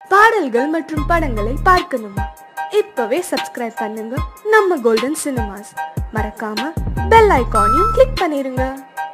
பாடல்கள் மற்றும் படங்களை பார்க்கணுமா இப்பவே சப்ஸ்கிரைப் பண்ணுங்க நம்ம கோல்டன் சினிமாஸ் மறக்காம பெல் ஐகானையும் கிளிக் பண்ணிருங்க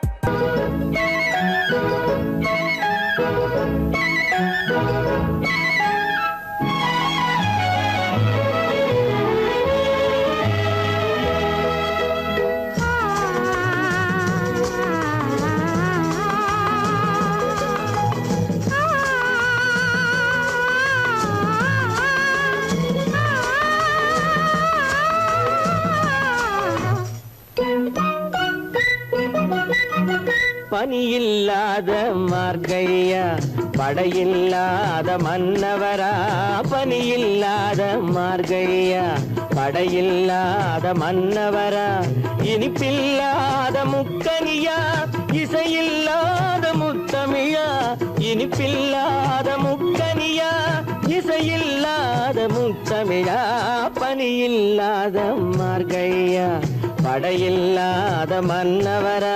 பனியில்லாத மார்கழியா படையில்லாத மன்னவரா பனியில்லாத மார்கழியா படையில்லாத மன்னவரா இனிப்பில்லாத முக்கனியா இசையில்லாத முத்தமிழா இனிப்பில்லாத முக்கனியா இசையில்லாத முத்தமிழா பனியில்லாத மார்கழியா படையில்லாத மன்னவரா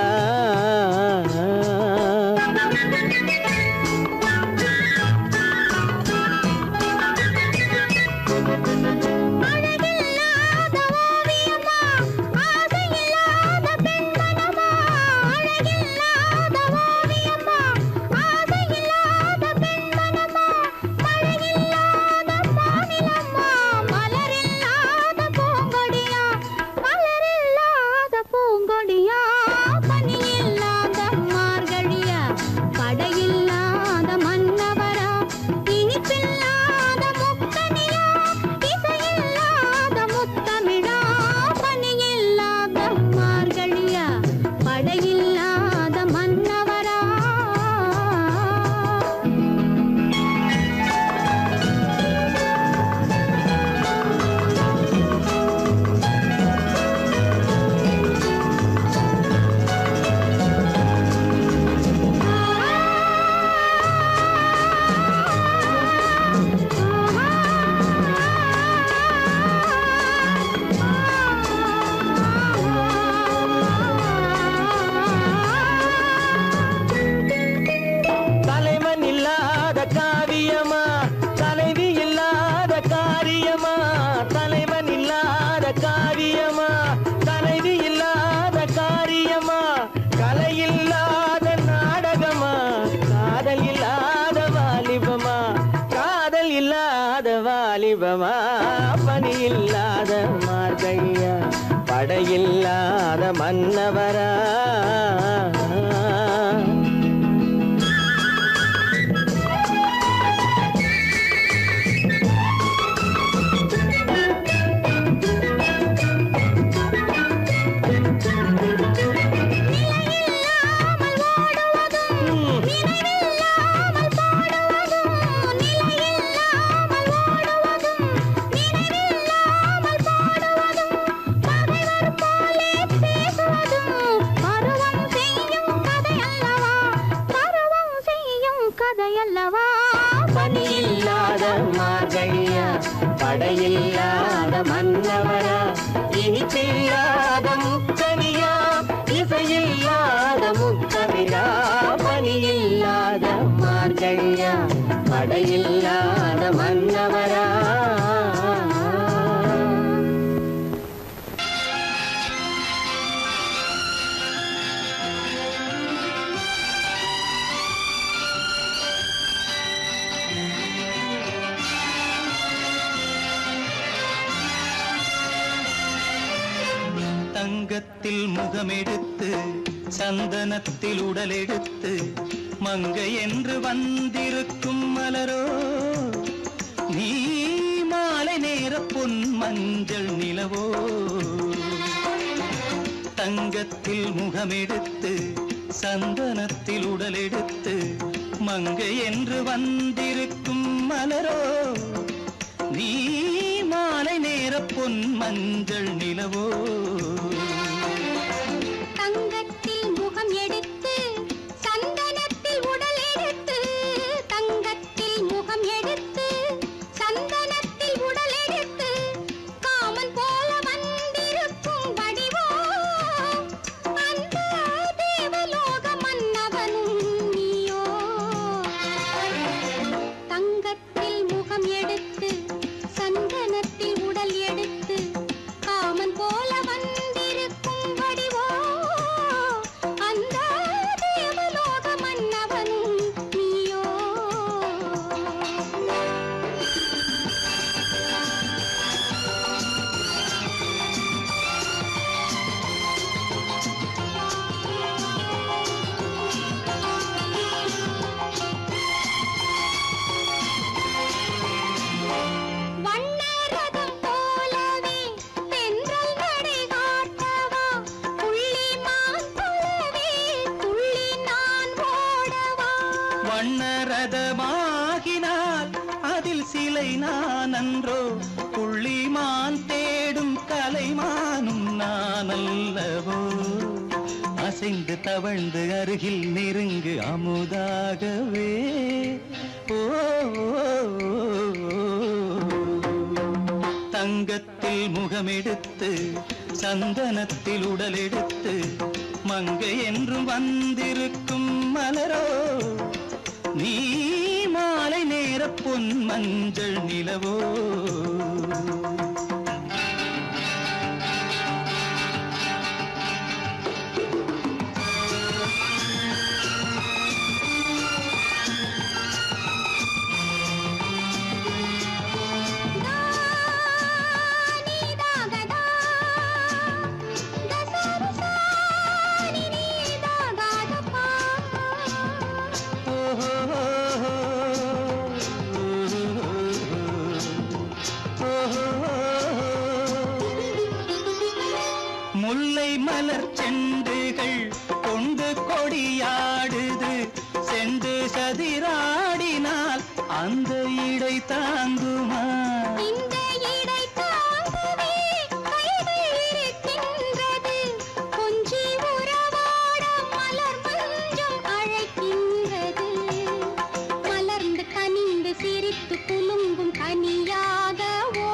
அழகில்லாத ஓவியமா ஆசையில்லாத பெண்மனமா அழகில்லாத ஓவியமா ஆசையில்லாத பெண்மனமா மழையில்லாத மாநிலமா மலரில்லாத பூங்கொடியா மலரில்லாத பூங்கொடியா பனியில்லாத மார்கழியா படையில்லாத மன்னவரா இனிப்பில்லாத முக்கனியா இசையில்லாத முத்தமிழா பனியில்லாத மார்கழியா படையில்லாத மன்னவரா தலைவன் இல்லாத காவியமா தலைவி இல்லாத காரியமா தலைவன் இல்லாத காவியமா தலைவி இல்லாத காரியமா கலை இல்லாத நாடகமா காதல் இல்லாத வாலிபமா காதல் இல்லாத வாலிபமா பணி இல்லாத மார்கையா படையில்லாத மன்னவரா நிலையில்லாமல் ஓடுவதும் நினைவில்லாமல் பாடுவதும் நிலையில்லாமல் ஓடுவதும் நினைவில்லாமல் பாடுவதும் பகைவர் போலே பேசுவதும் பருவம் செய்யும் கதை அல்லவா பருவம் செய்யும் கதை அல்லவா பணியில்லாத மார்கழியா படையில்லாத மன்னவரா இனிப்பில்லாத முக்கனியா இசையில்லாத முக்கவிழா பணியில்லாத மார்கழியா படையில்லாத மன்னவரா தங்கத்தில் முகமெடுத்து சந்தனத்தில் உடலெடுத்து மங்கை என்று வந்திருக்கும் மலரோ நீ மாலை நேர பொன் மஞ்சள் நிலவோ தங்கத்தில் முகமெடுத்து சந்தனத்தில் உடலெடுத்து மங்கை என்று வந்திருக்கும் மலரோ நீ மாலை நேர பொன் மஞ்சள் நிலவோ தங்கத்தில் முகம் எடுத்து சந்தனத்தில் உடல் எடுத்து தங்கத்தில் முகம் எடுத்து சந்தனத்தில் உடல் எடுத்து காமன் போல வந்திருக்கும் வடிவோ அந்த தேவலோக மன்னவனும் நீயோ தங்கத்தில் முகம் மானன்றோ புள்ளிமான் தேடும் கலைமானும் நான் அல்லவோ அசைந்து தவழ்ந்து அருகில் நெருங்கு அமுதாகவே ஓ, ஓ, ஓ. தங்கத்தில் முகமெடுத்து சந்தனத்தில் உடலெடுத்து மங்கை என்றும் வந்திருக்கும் மலரோ நீ மாலை நேர பொன் மஞ்சள் நிலவோ முல்லை மலர் செண்டுகள் கொண்டு கொடியாடுது செண்டு சதிராடினால் அந்த இடை தாங்குமா இந்த இடை தாங்கவே கைகள் இருக்கின்றது கொஞ்சி உறவாட மலர் மஞ்சம் அழைக்கின்றது மலர்ந்து கனிந்து சிரித்து குலுங்கும் கனியாகவோ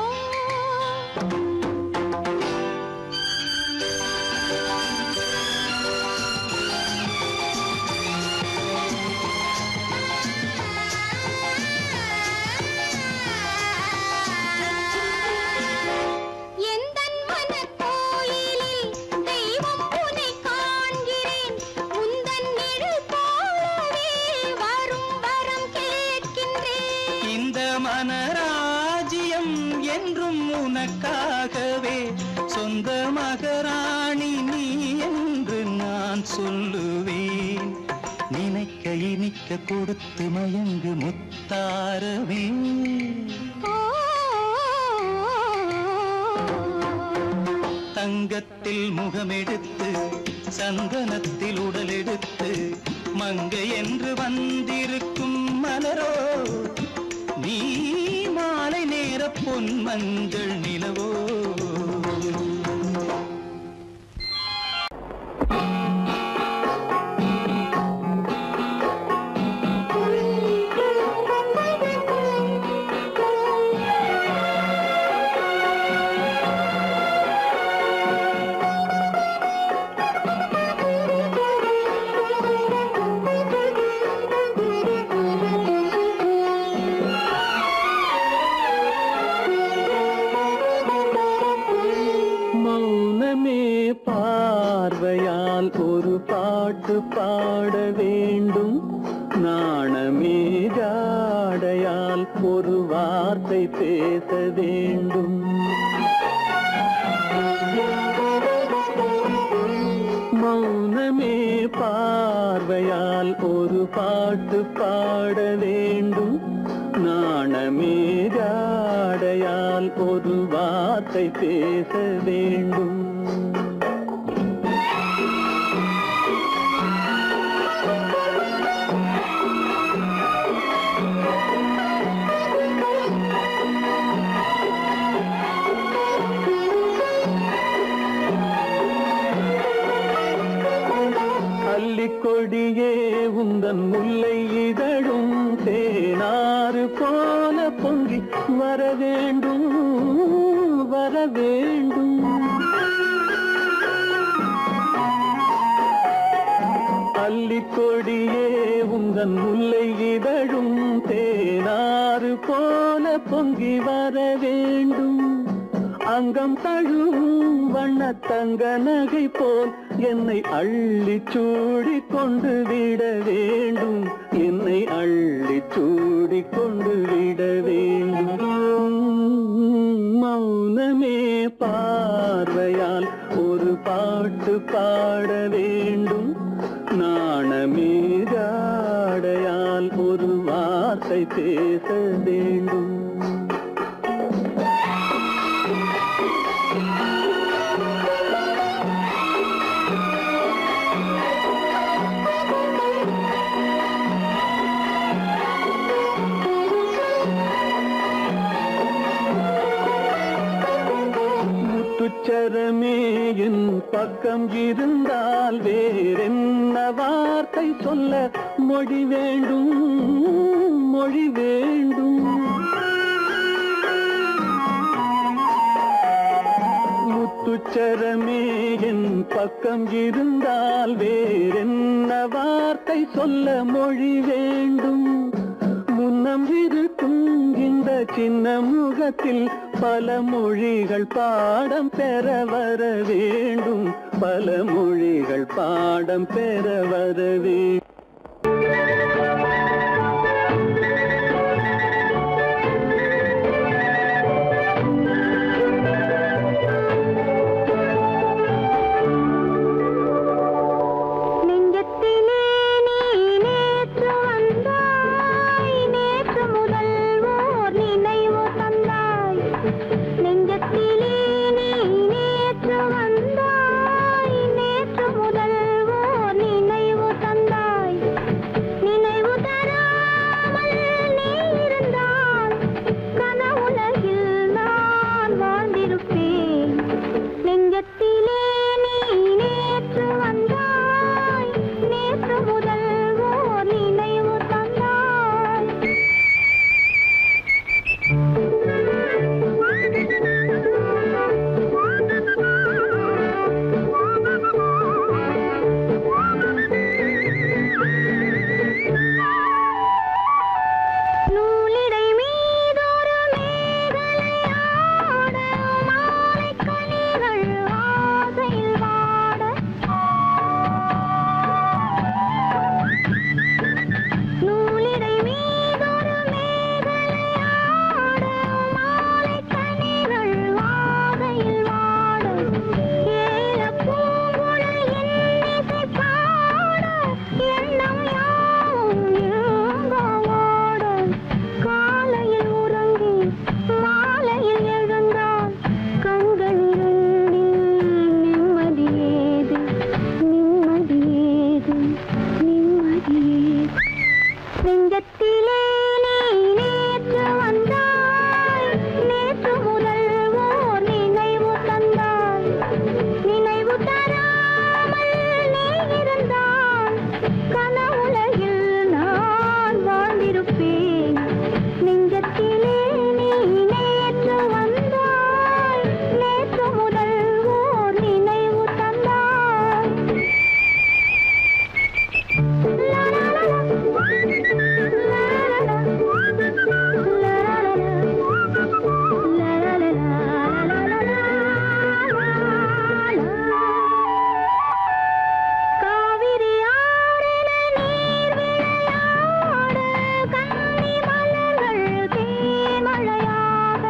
எந்தன் மனக்கோயிலில் தெய்வம் உன்னை காண்கிறேன் உந்தன் நிழல் போலவே வரும் வரம் கேட்கின்றேன் இந்த மனராஜ்யம் என்றும் உனக்காகவே சொந்த மகராணி நீ என்று நான் சொல்லுவேன் நினைக்க இனிக்க கொடுத்து மயங்கு முத்தாரவே ஓ தங்கத்தில் முகமெடுத்து சந்தனத்தில் உடலெடுத்து மங்கை என்று வந்திருக்கும் மலரோ நீ மாலை நேர பொன் மஞ்சள் நிலவோ மௌனமே பார்வையால் ஒரு பாட்டு பாட வேண்டும் நாணமே ஜாடையால் ஒரு வார்த்தை பேச வேண்டும் மௌனமே பார்வையால் ஒரு பாட்டு பாட வேண்டும் நாணமே ஜாடையால் ஒரு வார்த்தை பேச வேண்டும் அல்லிக்கொடியே உந்தன் முல்லை இதழும் தேனாறு போல பொங்கி வர வேண்டும் வர வேண்டும் அல்லிக்கொடியே உந்தன் முல்லை இதழும் தேனாறு போல பொங்கி வர வேண்டும் அங்கம் தழுவும் வண்ணத்தங்க நகை போல் என்னை அள்ளி சூடி கொண்டு விட வேண்டும் என்னை அள்ளி சூடி கொண்டு விட வேண்டும் மௌனமே பார்வையால் ஒரு பாட்டு பாட வேண்டும் நாணமே ஜாடையால் ஒரு வார்த்தை பேச வேண்டும் முத்துச்சரமே என் பக்கம் இருந்தால் வேறென்ன வார்த்தை சொல்ல மொழி வேண்டும் மொழி வேண்டும் முத்துச்சரமே என் பக்கம் இருந்தால் வேறென்ன வார்த்தை சொல்ல மொழி வேண்டும் முன்னம் இருக்கும் இந்த சின்ன முகத்தில் பல மொழிகள் பாடம் பெற வர வேண்டும் பல மொழிகள் பாடம் பெற வர வேண்டும் நெஞ்சத்திலே நீ நேற்று வந்தாய் நேற்று முதல் ஓர் நினைவு தந்தாய் நெஞ்சத்திலே நீ நேற்று வந்தாய் நேற்று முதல் ஓர் நினைவு தந்தாய் நினைவு தராமல் நீ இருந்தால் கனவுலகில் நான் வாழ்ந்திருப்பேன் நெஞ்சத்திலே நீ நேற்று வந்தாய் நேற்று முதல் ஓர் நினைவு தந்தாய் நூலிடை மீதொரு மேகலையாட மாலைக் கனிகள் ஆசையில் வாட நூலிடை மீதொரு மேகலையாட மாலைக் கனிகள் ஆசையில் வாட ஏலப் பூங்குழல் என் இசை பாட எண்ணம் யாவும் ஏங்கோட காலையில் உறங்கி மாலையில் எழுந்தால் கண்கள் இரண்டில் நிம்மதி ஏது நிம்மதி ஏது நிம்மதி ஏது நெஞ்சத்திலே நீ நேற்று வந்தாய் நேற்று முதல் ஓர் நினைவு தந்தாய் நினைவு தராமல் நீ இருந்தால் கனவுலகில் நான் வாழ்ந்திருப்பேன் நெஞ்சத்திலே நீ நேற்று வந்தாய் நேற்று முதல் ஓர் நினைவு தந்தாய் காவிரி ஆறின நீர் விளையாட கன்னி மலர்கள் தேமழையாக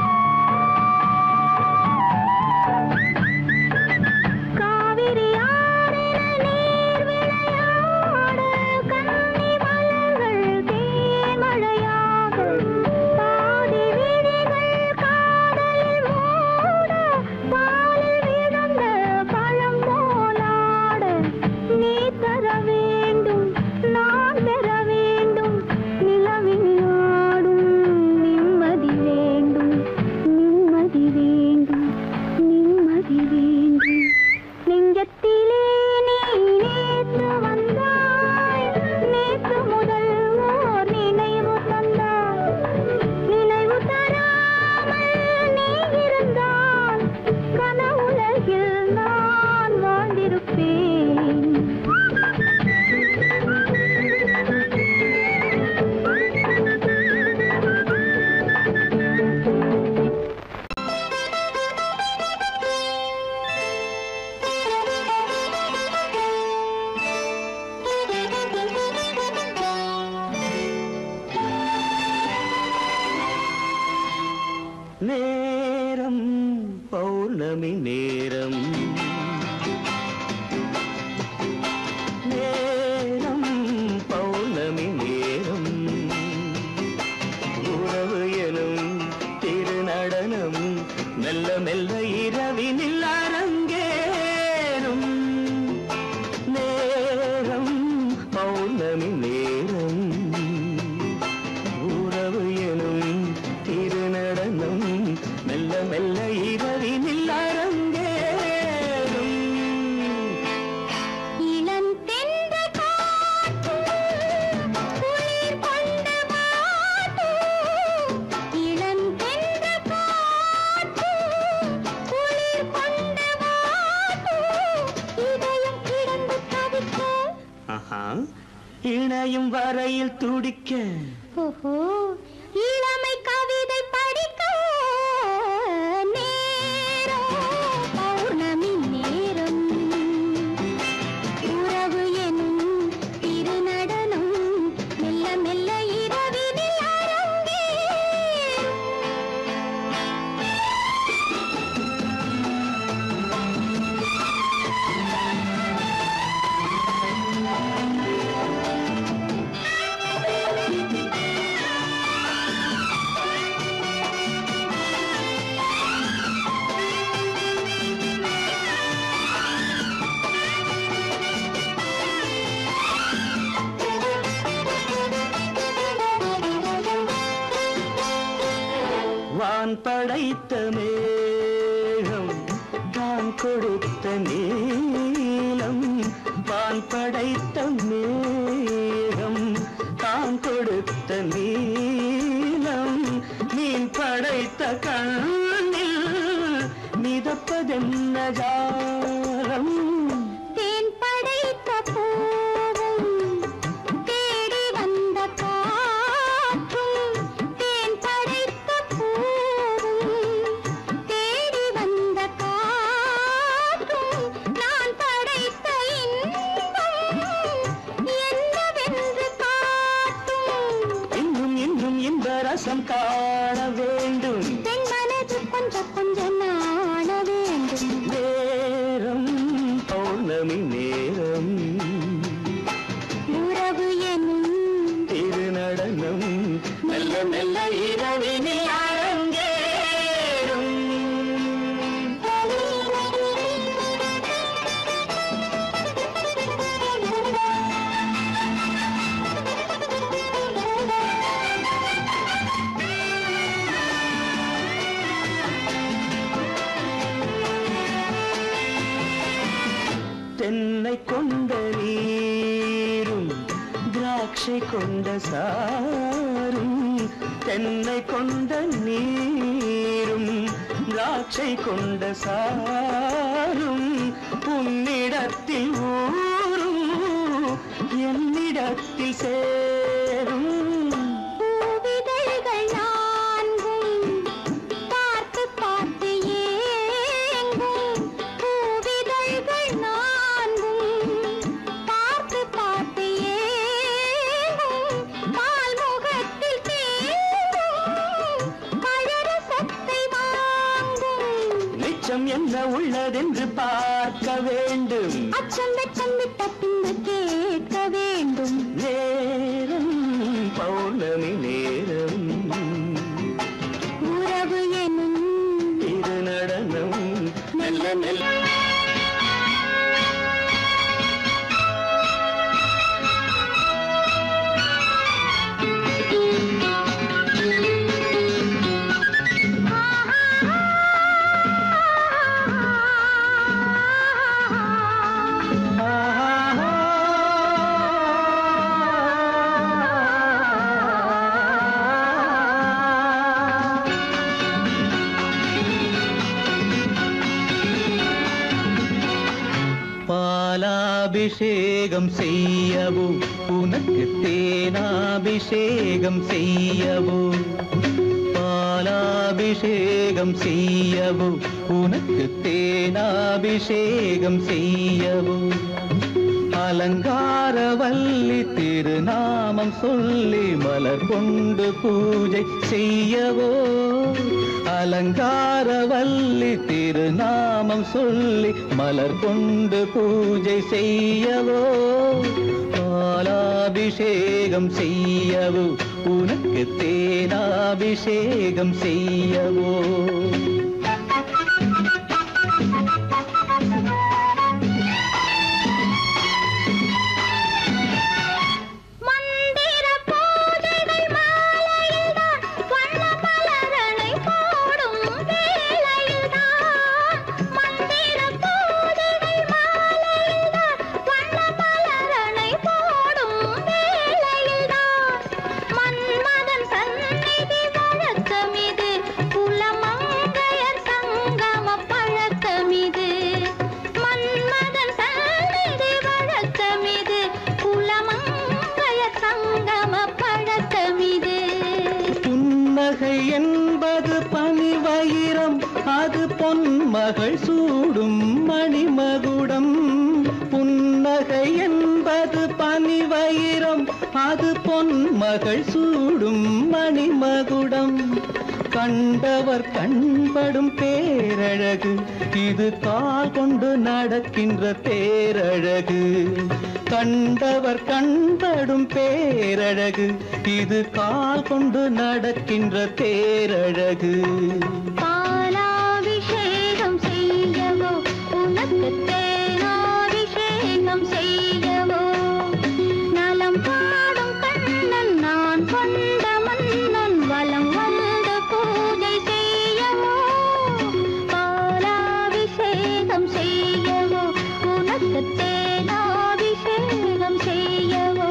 காவிரி ஆறின நீர் விளையாட கன்னி மலர்கள் தேமழையாக பாதி விழிகள் காதலில் மூட பாலில் விழுந்த பழம் போலாட நீ தர வேண்டும் நான் பெற வேண்டும் நிலவில் ஆடும் நிம்மதி வேண்டும் நிம்மதி வேண்டும் நிம்மதி வேண்டும் நெஞ்சத்திலே நீ நேற்று வந்தாய் நேற்று முதல் ஓர் நினைவு தந்தாய் நினைவு தராமல் நீ இருந்தால் கனவுலகில் நான் வாழ்ந்திருப்பேன் நேரம் பௌர்ணமி நேரம் நேரம் பௌர்ணமி நேரம் உறவு எனும் திருநடனம் மெல்ல மெல்ல இரவினில் அரங்கேறும் நேரம் பௌர்ணமி நேரம் உறவு எனும் திருநடனம் மெல்ல மெல்ல இரவினில் அரங்கேறும் நனையும் வரையில் துடிக்க ஓஹோ இளமை கவிதை படிக்க நேரம் பௌர்ணமி நேரம் உறவு எனும் திருநடனம் மெல்ல மெல்ல இரவினில் அரங்கேறும் வான் படைத்த மேகம் தான் கொடுத்த நீளம் வான் படைத்த மேகம் தான் கொடுத்த நீளம் மீன் படைத்த கண்ணில் மிதப்பதென்ன ஜாலம் தேன் படைத்த பூவும் தேடி வந்த காற்றும் தேன் படைத்த பூவும் தேடி வந்த காற்றும் நான் படைத்த இன்பம் என்னவென்று காட்டும் இன்னும் இன்னும் இன்ப ரசம் காண வேண்டும் பெண் மனது கொஞ்சம் கொஞ்சம் நாண வேண்டும் நேரம் பௌர்ணமி நேரம் உறவு எனும் திருநடனம் மெல்ல மெல்ல இரவினில் அரங்கேறும் தென்னை கொண்ட நீரும் திராட்சை கொண்ட சாரும் தென்னை கொண்ட நீரும் திராட்சை கொண்ட சாரும் உன்னிடத்தில் ஊரும் என்னிடத்தில் சேரும் பூவிதழ்கள் நான்கும் பார்த்து பார்த்து ஏங்கும் பூவிதழ்கள் நான்கும் பார்த்து பார்த்து ஏங்கும் பால்முகத்தில் தேங்கும் பழரசத்தை வாங்கும் நிச்சம் என்ன உள்ளதென்று பார்க்க வேண்டும் அச்சம் வெச்சம் விட்ட பின்பு கேட்க வேண்டும் நேரம் பௌர்ணமி நேரம் உறவு எனும் திருநடனம் மெல்ல மெல்ல பாலாபிஷேகம் செய்யவோ உனக்கு தேனாபிஷேகம் செய்யவோ பாலாபிஷேகம் செய்யவோ உனக்கு தேனாபிஷேகம் செய்யவோ அலங்காரவல்லி திருநாமம் சொல்லி மலர் கொண்டு பூஜை செய்யவோ அலங்காரவல்லி திருநாமம் சொல்லி மலர் கொண்டு பூஜை செய்யவோ பாலாபிஷேகம் செய்யவோ உனக்கு தேனாபிஷேகம் செய்யவோ மந்திர பூஜைகள் மாலையில்தான் வண்ண மலரனை போடும் வேளையில்தான் மந்திர பூஜைகள் மாலையில்தான் வண்ண மலரனை போடும் வேளையில்தான் மன்மதன் சந்நிதி வழக்கம் இது குலமங்கையர் புன்னகை என்பது பனிவயிரம் அது பொன்மகள் சூடும் மணிமகுடம் புன்னகை என்பது பனிவயிரம் அது பொன்மகள் சூடும் மணிமகுடம் கண்டவர் கண்படும் பேரழகு இது கால் கொண்டு நடக்கின்ற தேரழகு கண்டவர் கண்படும் பேரழகு இது கால் கொண்டு நடக்கின்ற தேரழகு பாலாபிஷேகம் செய்யவோ உனக்கு தேனாபிஷேகம் செய்யவோ நலம் பாடும் கண்ணன் நான் கொண்ட மன்னன் வலம் வந்து பூஜை செய்யவோ பாலாபிஷேகம் செய்யவோ உனக்கு தேனாபிஷேகம் செய்யவோ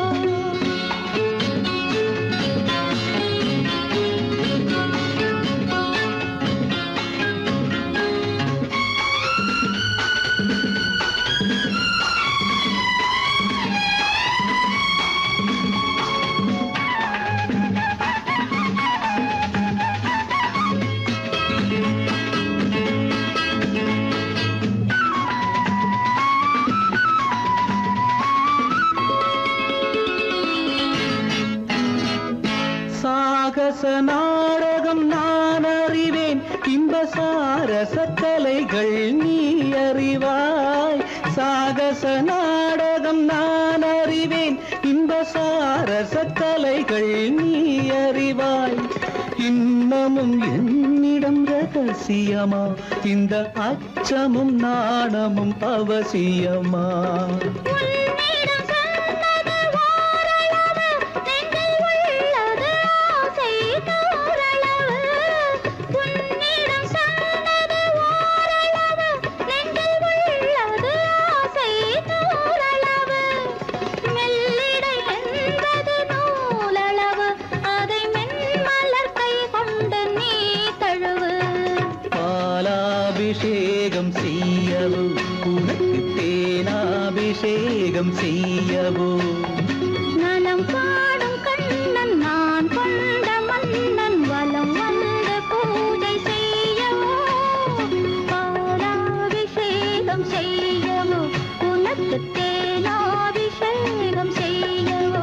சாகச நாடகம் நான் அறிவேன் இன்ப சாரச கலைகள் நீ அறிவாய் சாகச நாடகம் நான் அறிவேன் இன்ப சாரச கலைகள் நீ அறிவாய் இன்னமும் என்னிடம் ரகசியமா இந்த அச்சமும் நாணமும் அவசியமா உன்னிடம் சொன்னது ஓரளவு, நெஞ்சில் உள்ளது ஆசை தோரளவு. உன்னிடம் சொன்னது ஓரளவு, நெஞ்சில் உள்ளது ஆசை தோரளவு. மெல்லிடை என்பது நூலளவு, அதை மென்மலர் கை கொண்டு நீ தழுவு பாலாபிஷேகம் செய்யவோ உனக்கு தேனாபிஷேகம் செய்யவோ நலம் பாடும் கண்ணன் நான் கொண்ட மன்னன் வலம் வந்து பூஜை செய்யவோ பாலாபிஷேகம் செய்யவோ உனக்கு தேனாபிஷேகம் செய்யவோ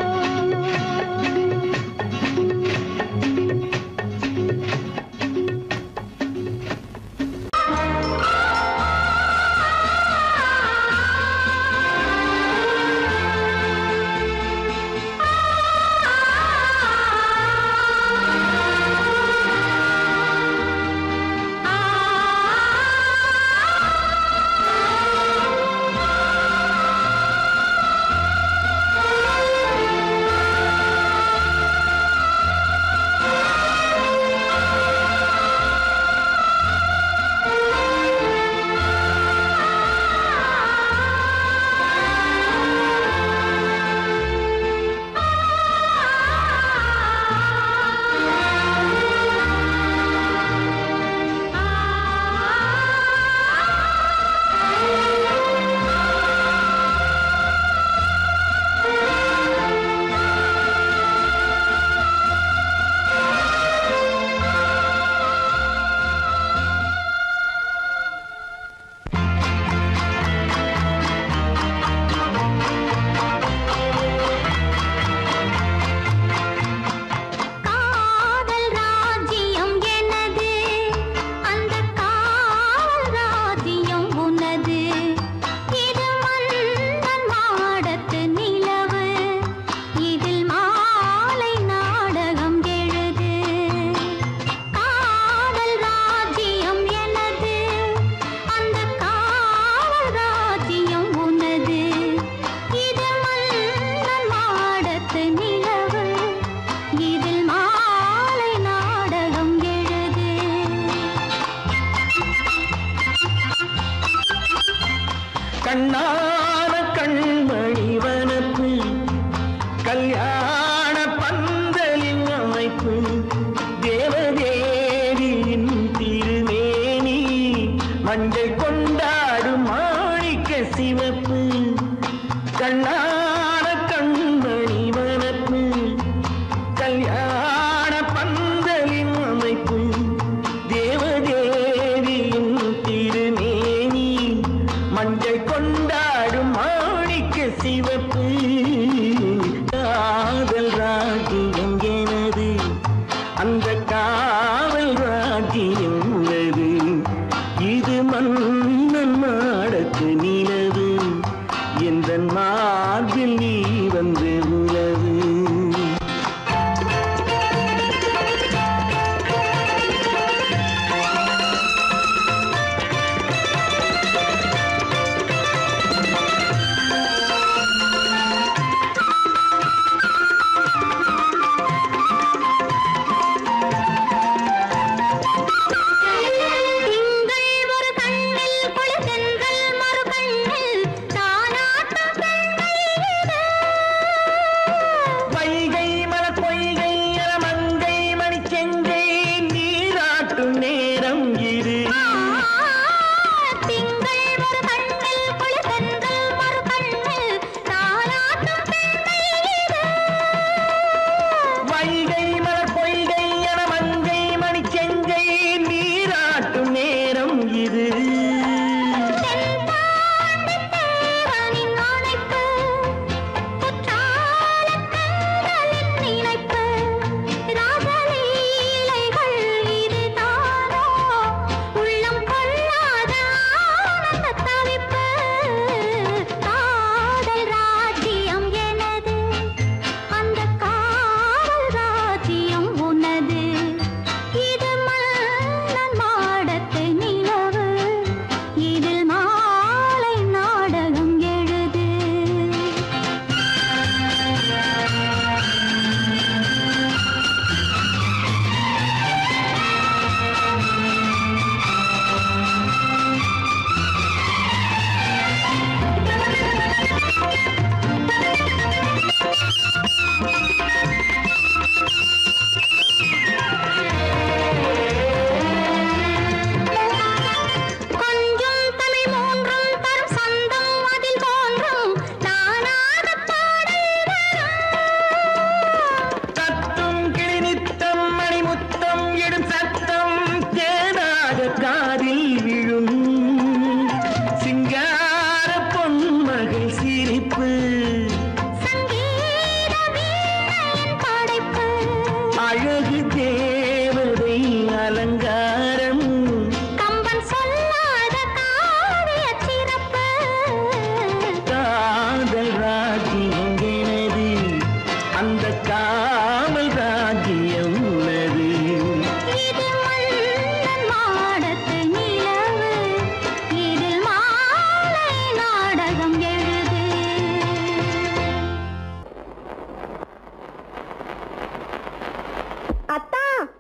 காதல் ராஜ்யம் எனது அந்த காவல் ராஜ்யம் உனது இது மன்னன் மாடத்து நிலவு இதில் மாலை நாடகம் எழுது காதல் ராஜ்யம் எனது அந்த காவல் ராஜ்யம் உனது இது மன்னன் மாடத்து நிலவு இதில் மாலை நாடகம் எழுது கண்ணான கண்மணி வனப்பு கல்யாண பந்தலின் அமைப்பு தேவதேவியின் திருமேனி மஞ்சள் கொண்டாடும் மாணிக்க சிவப்பு கண்ணான கண்மணி வனப்பு கல்யாண பந்த காவல் ராஜ்யம் உள்ளது இது மன்னன் மாடத்து நிலவு எந்த மார்பில் நீ வந்து உலவு திங்கள் ஒரு கண்ணில் குளிர்தென்றல் மறு கண்ணில் தானாட்டம் பெண்கள் இது. வைகை மலர் பொய்கை என மங்கை மணி செங்கை நீராட்டும் நேரம் இது திங்கள் ஒரு கண்ணில் குளிர்தென்றல் மறு கண்ணில் தானாட்டம் பெண்கள் இது. வைகை மலர் பொய்கை என மங்கை மணி செங்கை நீராட்டும் நேரம் இது தென்பாண்டித் தேவனின் அணைப்பு, குற்றாலக் கண்களின் நினைப்பு, ராசலீலைகள் இதுதானோ, உள்ளம் கொள்ளாத ஆனந்தத் தவிப்பு. காதல் ராஜ்யம் எனது, அந்தக் காவல் ராஜ்யம் உனது. இது மன்னன் மாடத்து நிலவு இதில் மாலை நாடகம் எழுது கொஞ்சம் தமிழ் மூன்றும் தரும் சந்தம் அதில் தோன்றும் நானாகப் பாடல் தத்தும் கிளி நித்தம் மணி முத்தம் எடும் சத்தம் தேனாக காதில் விழும் சிங்கார பொன்மகள் சிரிப்பு சங்கீத வீணையின் படைப்பு அழகு தேவதை அலங்காரம் கம்பன் சொல்லாத காவிய சிறப்பு காதல் ராஜ்யம் எனது அந்த காமல் ராஜ்யம் உள்ளது இது மன்னன் மாடத்து நிலவு இதில் மாலை நாடகம் எழுது அத்தா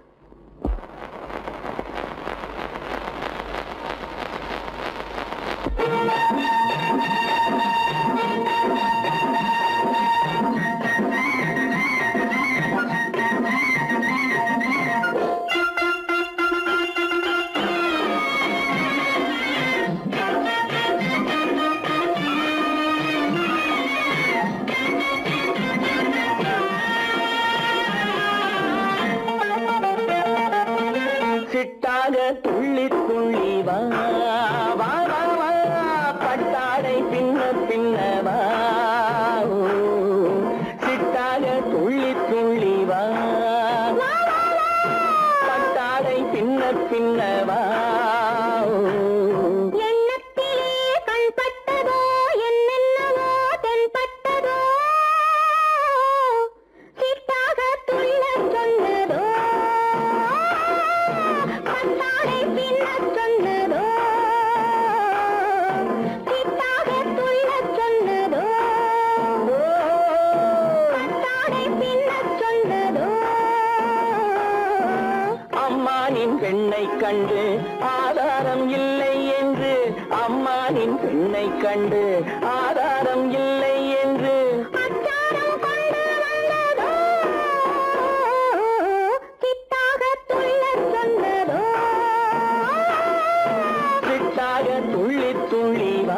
சிட்டாக துள்ளி துள்ளி வா வா வா வா பட்டாடை பின்ன பின்ன வா ஓ, சிட்டாக துள்ளி துள்ளி வா பட்டாடை பின்ன பின்ன வா ஓ. எண்ணத்திலே கண்பட்டதோ என்னென்னவோ தென்பட்டதோ சிட்டாக துள்ளச் சொன்னதோ பட்டாடை பின்னச் சொன்னதோ சிட்டாக துள்ளச் சொன்னதோ பட்டாடை பின்னச் சொன்னதோ அம்மானின் பெண்ணை கண்டு ஆதாரம் இல்லை என்று அம்மானின் பெண்ணை கண்டு ஆதாரம் இல்லை என்று அச்சாரம் கொண்டு வந்ததோ சித்தாக துள்ளச் சொன்னதோ சிட்டாக துள்ளி துள்ளி வா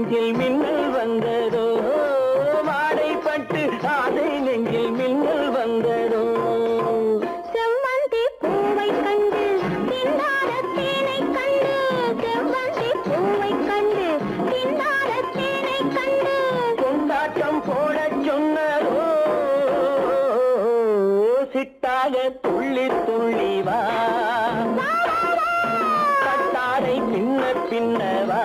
நெஞ்சில் மின்னல் வந்ததோ வாடைப்பட்டு ஆசை நெஞ்சில் மின்னல் வந்ததோ செவ்வந்தி பூவை கண்டு திண்டாட தேனை கண்டு செவ்வந்தி பூவை கண்டு திண்டாட தேனை கண்டு கொண்டாட்டம் போட சொன்னதோ சிட்டாக துள்ளி துள்ளி வா கட்டாரை பின்ன பின்னவா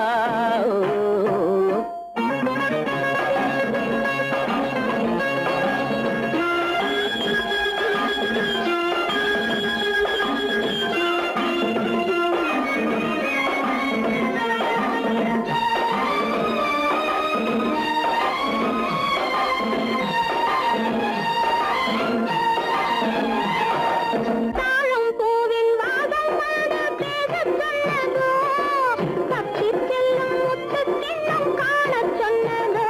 தாழம் பூவின் வாதம் வந்து பேசச் சொன்னதோ தப்பிச் செல்லும் முத்துக் கிண்ணம் காணச் சொன்னதோ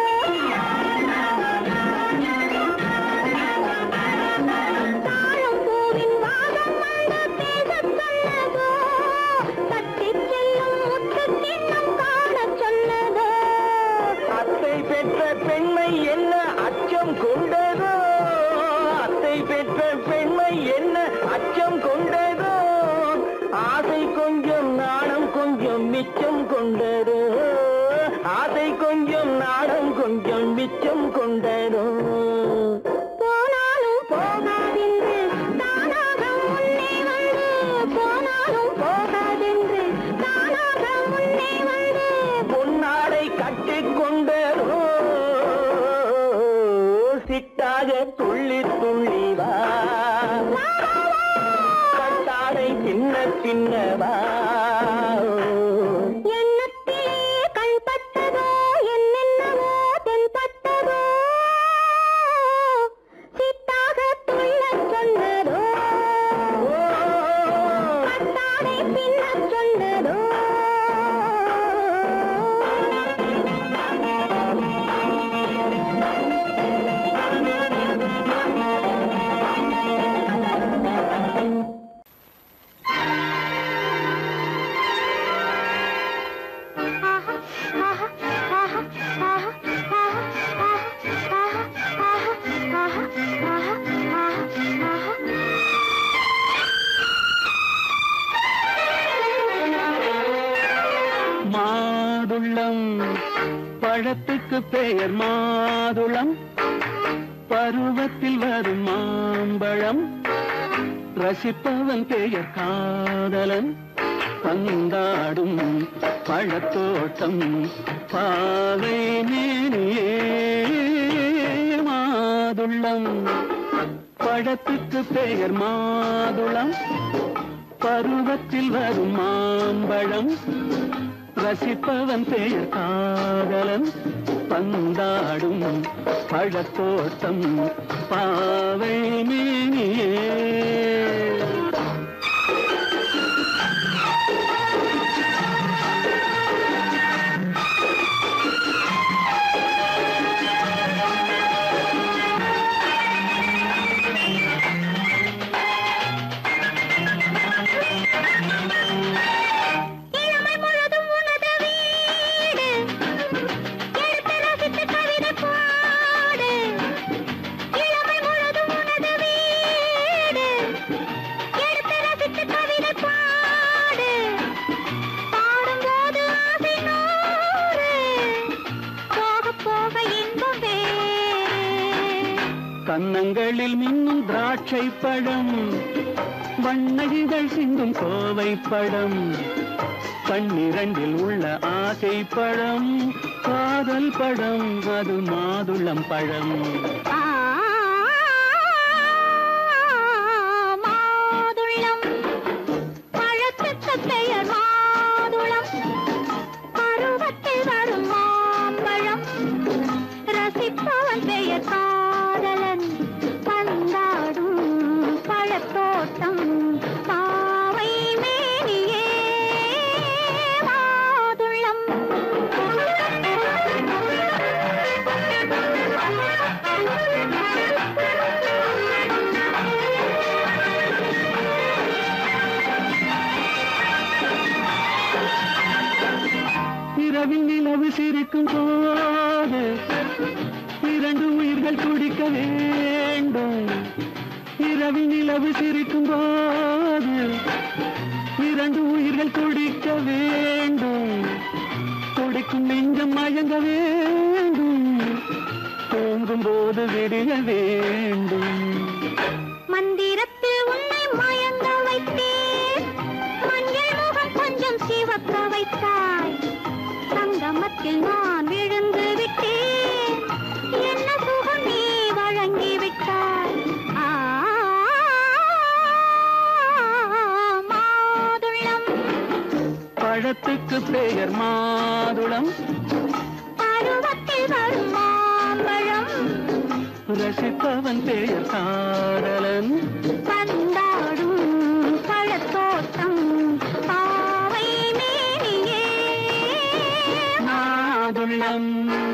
தாழம் பூவின் வாதம் வந்து பேசச் சொன்னதோ தப்பிச் செல்லும் முத்துக் கிண்ணம் காணச் சொன்னதோ அத்தை பெற்ற பெண்மை என்ன அச்சம் கொண்டதோ அத்தை பெற்ற பெண்மை என்ன அச்சம் கொண்டதோ ஆசை கொஞ்சம் நாணம் கொஞ்சம் மிச்சம் கொண்டதோ ஆசை கொஞ்சம் நாணம் கொஞ்சம் மிச்சம் கொண்டதோ போனாலும் போகாதென்று தானாக முன்னே வந்து போனாலும் போகாதென்று தானாக முன்னே வந்து பொன்னாடை கட்டிக் கொண்டதோ சிட்டாக துள்ளி துள்ளி வா கட்டாடை சின்ன சின்னவா எண்ணத்திலே கண்பட்டதோ என்னென்னவோ தென்பட்டதோ சித்தாக துள்ளச் சொன்னதோ கட்டாடை பின்னச் சொன்னதோ மாதுளம் பழத்துக்கு பெயர் மாதுளம் பருவத்தில் வரும் மாம்பழம் ரசிப்பவன் பெயர் காதலன் பந்தாடும் பழத்தோட்டம் பாவை மேனியே மாதுளம் பழத்துக்கு பெயர் மாதுளம் பருவத்தில் வரும் மாம்பழம் ரசிப்பவன் பெயர் காதலன் பந்தாடும் பழத்தோட்டம் பாவை மேனியே இளமை முழுதும் உனது வீடு எடுத்து ரசித்து கவிதை பாடு இளமை முழுதும் உனது வீடு எடுத்து ரசித்து கவிதை பாடு பாடும்போது ஆசை நூறு போக போக இன்பம் வேறு கன்னங்களில் மின்னும் திராட்சை பழம் வண்ணகிகள் சிந்தும் கோவை பழம் கண்ணிரண்டில் உள்ள ஆசை பழம் காதல் பழம் அது மாதுளம் பழம் மாதுளம் பழத்துக்கு பெயர் மாதுளம் பருவத்தில் வரும் மாம்பழம் ரசிப்பவன் பெயர் காதலன் பந்தாடும் பழத்தோட்டம் பாவை மேனியே மாதுளம் நிலவு சிரிக்கும் போது இரண்டு உயிர்கள் துடிக்க வேண்டும் இரவி நிலவு சிரிக்கும் போது இரண்டு உயிர்கள் துடிக்க வேண்டும் துடிக்கும் நெஞ்சம் மயங்க வேண்டும் தூங்கும் போது விடிய வேண்டும் மந்திரத்தில் உன்னை மயங்க வைத்தேன் மஞ்சள் முகம் கொஞ்சம் சிவக்க வைத்தாய் சங்கமத்தில் நான் விழுந்து விட்டேன் என்ன சுகம் நீ வழங்கி விட்டாய் ஆ, மாதுளம் பழத்துக்கு பெயர் மாதுளம் பருவத்தில் வரும் மாம்பழம் ரசிப்பவன் பெயர் காதலன் பந்தாடும் பழத்தோட்டம் பாவை மேனியே மாதுளம்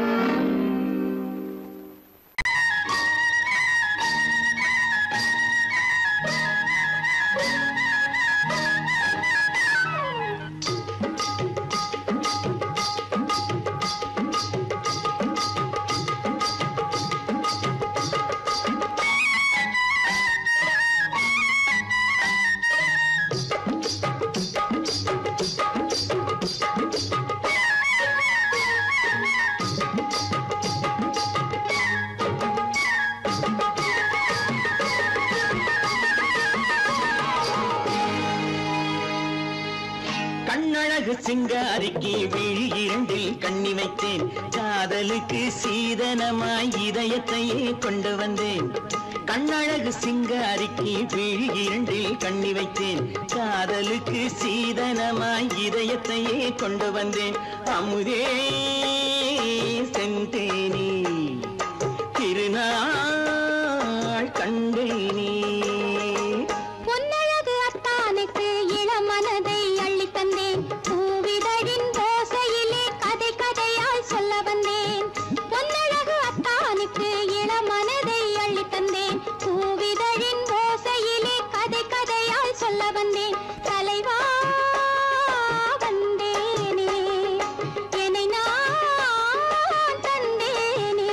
கண்ணழகு சிங்காரிக்கு விழி இரண்டில் கண்ணி வைத்தேன் காதலுக்கு சீதனமாய் இதயத்தையே கொண்டு வந்தேன் கண்ணழகு சிங்காரிக்கு விழி இரண்டில் கண்ணி வைத்தேன் காதலுக்கு சீதனமாய் இதயத்தையே கொண்டு வந்தேன் அமுதே செந்தேனே திருநாள் கண்டேனே பொன்னழகு அத்தானுக்கு இளமனதை அள்ளி தந்தேன் பூவிதழின் ஓசையிலே கதை கதையாய் சொல்ல வந்தேன் பொன்னழகு அத்தானுக்கு இளமனதை அள்ளி தந்தேன் பூவிதழின் ஓசையிலே கதை கதையாய் சொல்ல வந்தேன் தலைவா வந்தேனே என்னை நான் தந்தேனே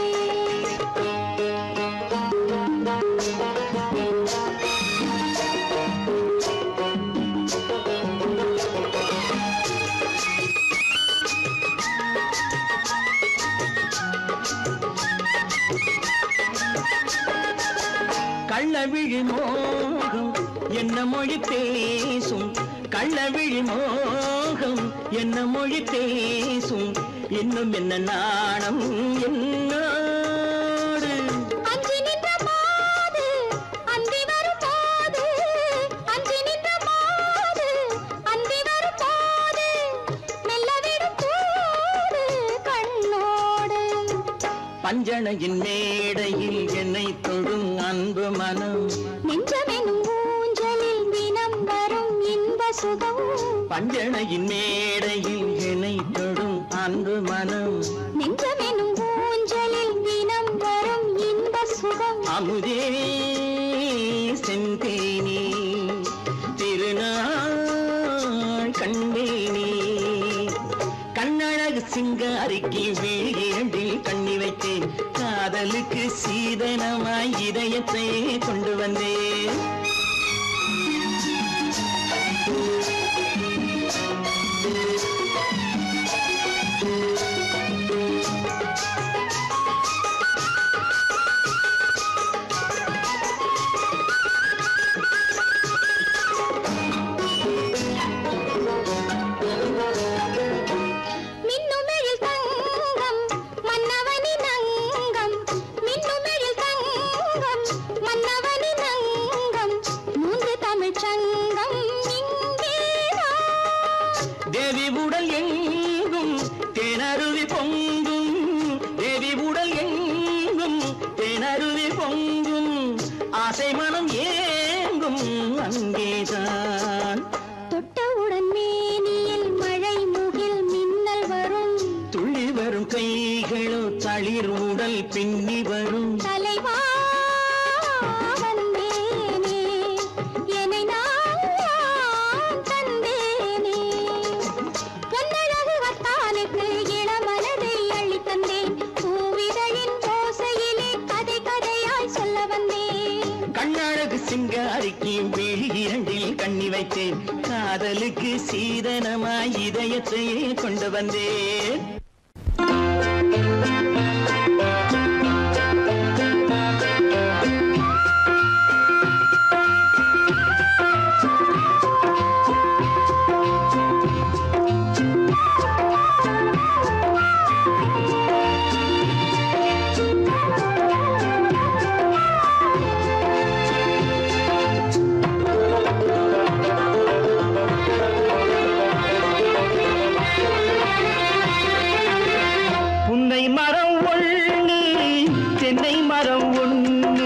கள்ளவிழி மோகம் என்ன மொழி பேசும் கள்ளவிழி மோகம் என்ன மொழி பேசும் இன்னும் என்ன நாணம் என்னோடு அஞ்சி நின்ற மாது அந்தி வரும் போது அஞ்சி நின்ற மாது அந்தி வரும் போது மெல்ல விடும் போது கண்ணோடு பஞ்சணையின் மேடையில் என்னை தொடும் அன்பு மனம் நெஞ்சமெனும் ஊஞ்சலில் தினம் வரும் இன்ப சுகம் பஞ்சணையின் மேடையில் என்னை தொடும் அன்பு மனம் நெஞ்சமெனும் ஊஞ்சலில் தினம் வரும் இன்ப சுகம் அமுதே செந்தேனே திருநாள் கண்டேனே கண்ணழகு சிங்காரிக்கு வீழிரண்டில் கண்ணி வைத்தேன் காதலுக்கு சீதனமாய் இதயத்தை கொண்டு வந்தேன் மின்னுமெழில் தங்கம் மன்னவனின் அங்கம் மின்னுமெழில் தங்கம் மன்னவனின் அங்கம் மூன்று தமிழ்ச் சங்கம் இங்கேதான் தேவி உடல் எங்கும் தேனருவி பொங்கும் தேவி உடல் எங்கும் தேனருவி பொங்கும் ஆசை மனம் ஏங்கும் அங்கேதான் தொட்டவுடன் மேனியில் மழை முகில் மின்னல் வரும் துள்ளி வரும் கைகளோ தளிர் உடல் பின்னி வரும் தலைவா வந்தேனே என்னை நான் தந்தேனே பொன்னழகு வத்தானுக்கு இளமன பண்ணி வைத்தேன் காதலுக்கு சீதனமாய் இதயத்தையே கொண்டு வந்தேன் புன்னை மரம் ஒண்ணு தென்னை மரம் ஒண்ணு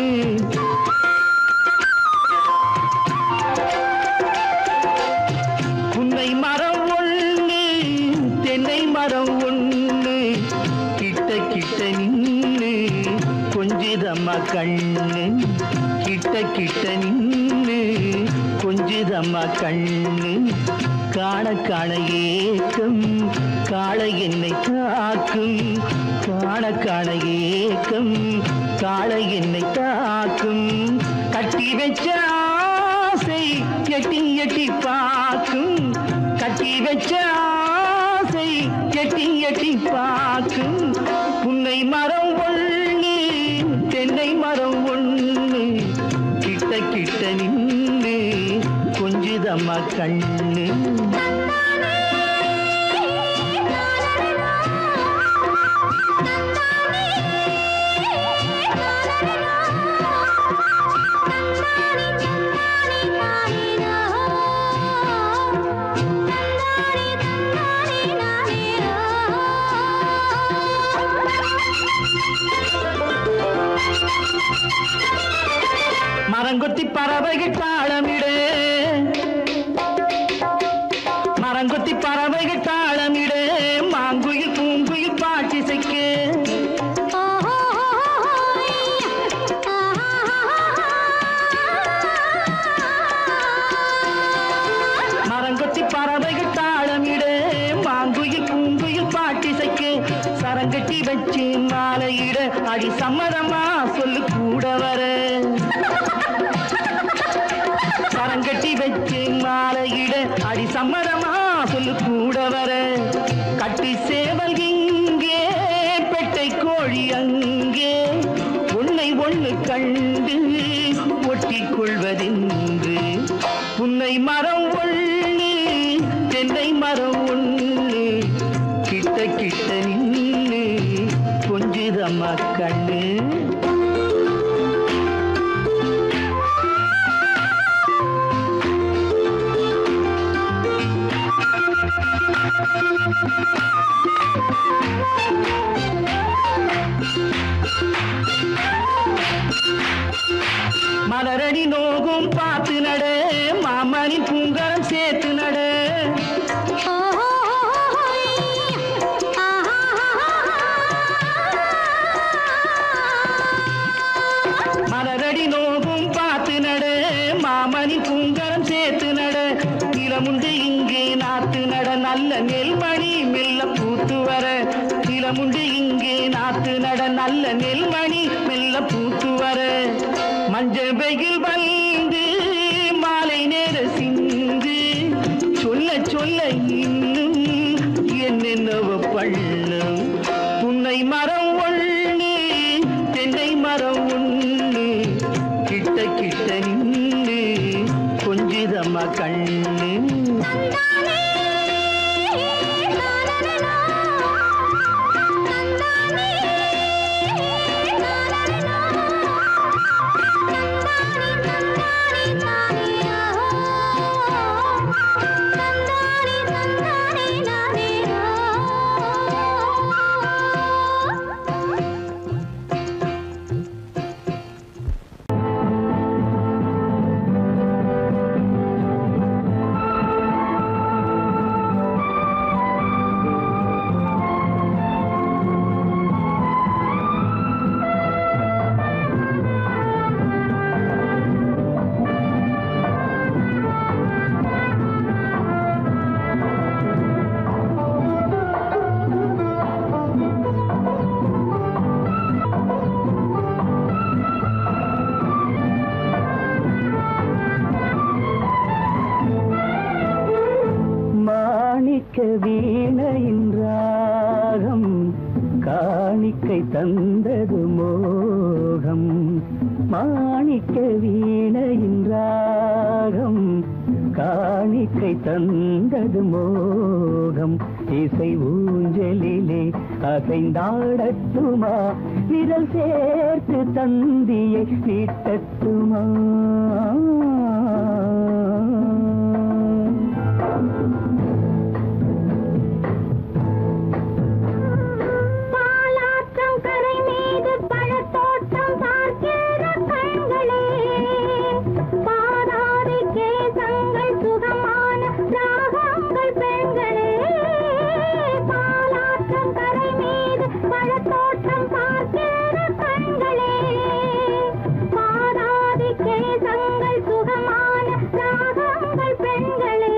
புன்னை மரம் ஒண்ணு தென்னை மரம் ஒண்ணு கிட்ட கிட்ட நின்னு கொஞ்சிதம்மா கண்ணு கிட்ட கிட்ட நின்னு கொஞ்சிதம்மா கண்ணு காண காண ஏக்கம் காளை என்னை தாக்கும் காண காண ஏக்கம் காளை என்னை தாக்கும் கட்டி வச்ச ஆசை எட்டி எட்டி பார்க்கும் கட்டி வச்ச ஆசை எட்டி எட்டி பார்க்கும் புன்னை மரம் ஒண்ணு தென்னை மரம் ஒண்ணு கிட்ட கிட்ட நின்று கொஞ்சிதம்மா கண்ணு மரங்கொத்தி பறவைகள் தாளமிடு மரங்கொத்தி பறவைகள் தாளமிடு மாங்குயில் பூங்குயில் பாட்டிசைக்கு மரங்கொத்தி பறவைகள் தாளமிடு மாங்குயில் பூங்குயில் பாட்டிசைக்கு சரங்கட்டி வச்சு மாலையிட அடி சம்மதமா சொல்லு கூட வர சரங்கட்டி வச்சு மாலையிட அடி சம்மதமா சொல்லு கூட வர கட்டி சேவல் இங்கே பெட்டை கோழி அங்கே உன்னை ஒண்ணு கண்டு ஒட்டிக் கொள்வதென்று புன்னை மரம் ஒண்ணு தென்னை மரம் ஒண்ணு கிட்ட கிட்ட நின்னு கொஞ்சிதம்மா கண்ணு மலரடி நோகும் பார்த்து நட மாமணி பூங்கரம் சேர்த்து நட மலரடி நோகும் பார்த்து நட மாமணி பூங்கரம் சேர்த்து நட நிலமுண்டு இங்கே நாத்து நட நல்ல நெல்மணி மெல்ல பூத்து வர நிலமுண்டு இங்கே நாத்து நட நல்ல நெல்மணி மெல்ல பூத்து வர மஞ்சள் வெயில் வந்து மாலை நேர சிந்து சொல்ல சொல்ல இன்னும் என்னென்னவ பண்ணும் புன்னை மரம் ஒண்ணு தென்னை மரம் ஒண்ணு கிட்ட கிட்ட நின்று கொஞ்சிதம்மா கண்ணு மாணிக்க வீணையின் ராகம் காணிக்கை தந்தது மோகம் மாணிக்க வீணையின் ராகம் காணிக்கை தந்தது மோகம் இசை ஊஞ்சலிலே அசைந்தாடட்டுமா விரல் சேர்த்து தந்தியை நீட்டட்டுமா பாலாற்றம் கரை மீது பழத்தோட்டம் பார்க்கிற கண்களே பாதாதி கேசங்கள் சுகமான ராகங்கள் பெண்களே பாலாற்றம் கரை மீது பழத்தோட்டம் பார்க்கிற கண்களே பாதாதி கேசங்கள் சுகமான ராகங்கள் பெண்களே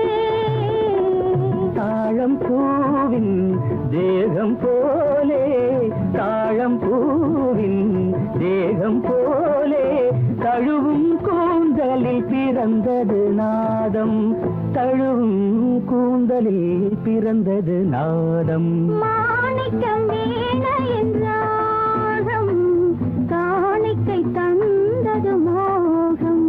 தாழம் பூவின் தேகம் போலே தாழம் பூவின் தேகம் போலே தழுவும் கூந்தலில் பிறந்தது நாதம் தழுவும் கூந்தலில் பிறந்தது நாதம் மாணிக்கம் வீணையின் ராகம் காணிக்கை தந்தது மோகம்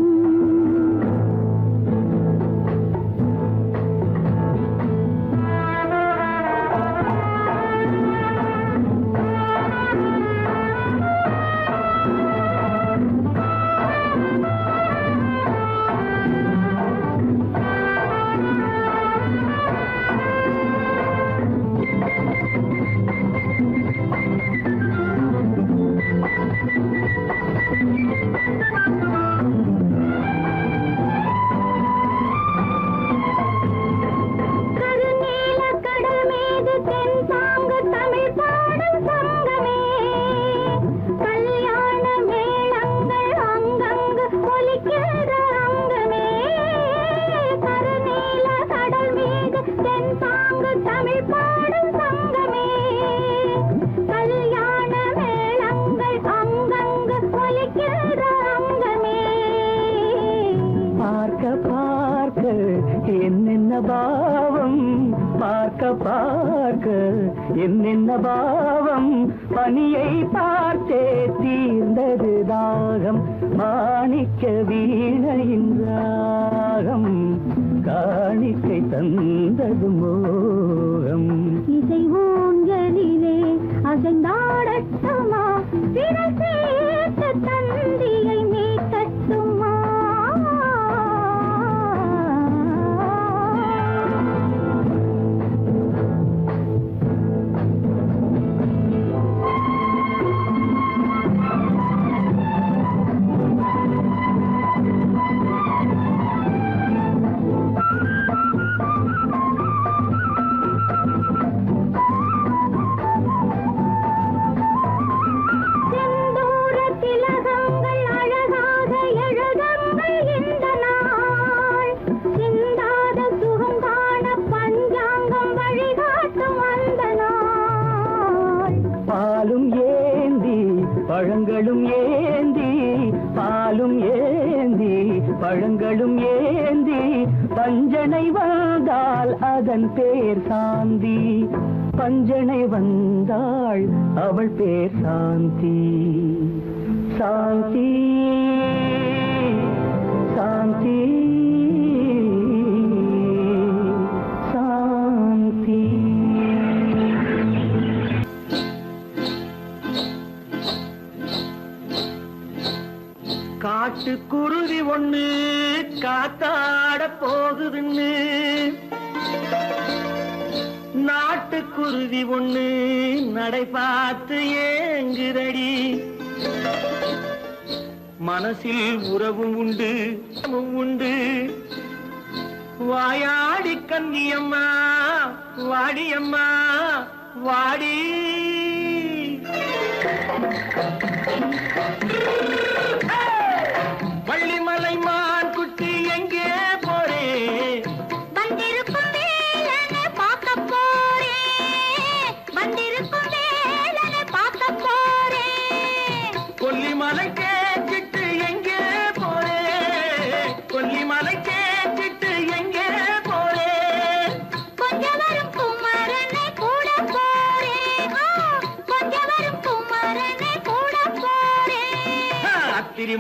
கருநீல கடல் மீது தென் சாங்கு தமிழ் பாடும் சங்கமே கல்யாண மேளங்கள் அங்கங்கு ஒலிக்கிற அங்கமே கருநீல கடல் மீது தென் சாங்கு தமிழ் பாடும் சங்கமே கல்யாண மேளங்கள் அங்கங்கு ஒலிக்கிற அங்கமே பார்க்க பார்க்க என்னென்ன பாவம் பார்க்க பார்க்க என்னென்ன பாவம் பனியை பார்த்தே தீர்ந்தது தாகம் மாணிக்க வீணையின் ராகம் காணிக்கை தந்தது மோகம் இசை ஊஞ்சலிலே அசைந்தாடட்டுமா விரல் சேர்த்து தந்தியை மீட்டட்டுமா செந்தூர திலகங்கள் அழகாக எழுதங்கள் இந்த நாள் சிந்தாத சுகம் காண பஞ்சாங்கம் வழிகாட்டும் அந்த நாள் பாலும் ஏந்தி பழங்களும் ஏந்தி பாலும் ஏந்தி பழங்களும் ஏந்தி பஞ்சனை வந்தால் அதன் பேர் சாந்தி பஞ்சனை வந்தாள் அவள் பேர் சாந்தி சாந்தி சாந்தி சாந்தி காட்டு குருவி ஒண்ணு காத்தாட போகுதுன்னு நாட்டுக்குருவி ஒண்ணு நடை பார்த்து ஏங்குதடி மனசில் உறவும் உண்டு உறவும் உண்டு வாயாடி கன்னியம்மா வாடியம்மா வாடி வள்ளிமலை மான் குட்டி எங்கே போறே வந்திருக்கும் வேலனை பார்க்க போறேன் வந்திருக்கும் வேலனை பார்க்க போறேன் கொல்லிமலை கேட்டுட்டு எங்கே போறே கொல்லிமலை கேட்டுட்டு எங்கே போறே கொஞ்சம் வரும் பூ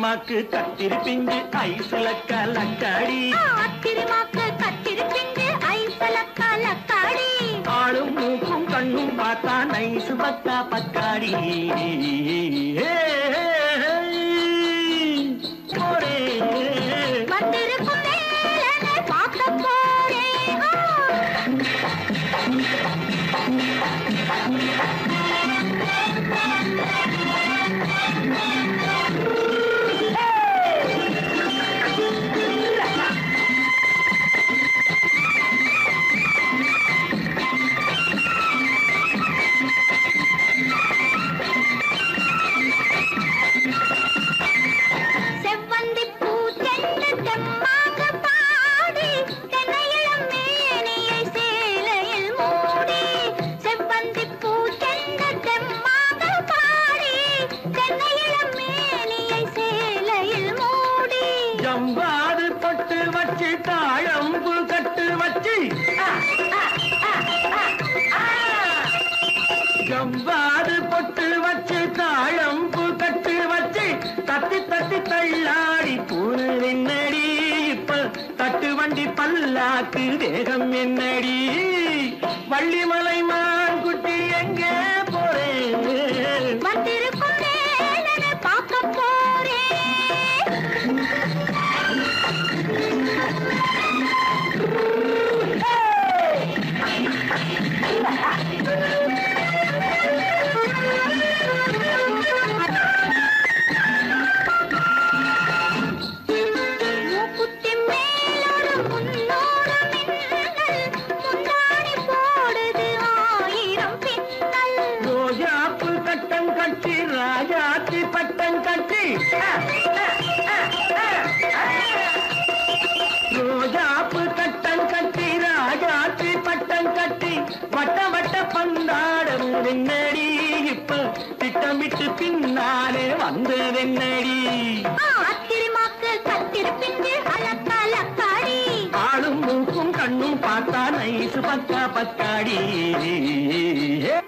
ஆத்திரிமாக்கு கத்திரி பிஞ்சு ஐசுல கலக்காடி ஆத்திரமாக்கு கத்திரி பிஞ்சு ஐசலக்கா லக்காடி ஆளும் மூக்கும் கண்ணும் பார்த்தா நைசு பக்கா பக்காடி போரே வந்திருக்கும் வேலனை பார்க்க போறேன் ஆ. செவ்வந்தி பூ தென்று தெம்மாக பாடி தென்னையிளம் மேனியை சேலையில் மூடி செவ்வந்தி பூ தென்று தெம்மாக பாடி தென்னையிளம் மேனியை சேலையில் மூடி ஜம்பாது பொட்டு வச்சு தாழம்பு கட்டு வச்சு ஜம்பாது பொட்டு வச்சு தாழம்பு கட்டு வச்சு தட்டி தட்டி தள்ளாடி பூரு என்னடி இப்ப தட்டு வண்டி பல்லாக்கு வேகம் என்னடி வள்ளிமலை மான் குட்டி எங்கே போறேன் வந்திருக்கும் வேலனை பார்க்க போறேன் மூக்குத்தி மேலோடு முன்னோடு மின்னல் முந்தாணி போடுது ஆயிரம் பின்னல் ரோஜாப்பு கட்டம் கட்டி ராஜாத்தி பட்டம் கட்டி ரோஜாப்பு கட்டம் கட்டி ராஜாத்தி பட்டம் கட்டி வட்ட வட்ட பந்தாடம் வெண்ணடி இப்ப திட்டமிட்டு பின்னாலே வந்ததென்னடி ஆத்திரமாக்கு கத்திரி பிஞ்சு அலக்கா லக்காடி ஆளும் மூக்கும் கண்ணும் பார்த்தா நைசு பக்கா பக்காடி ஏ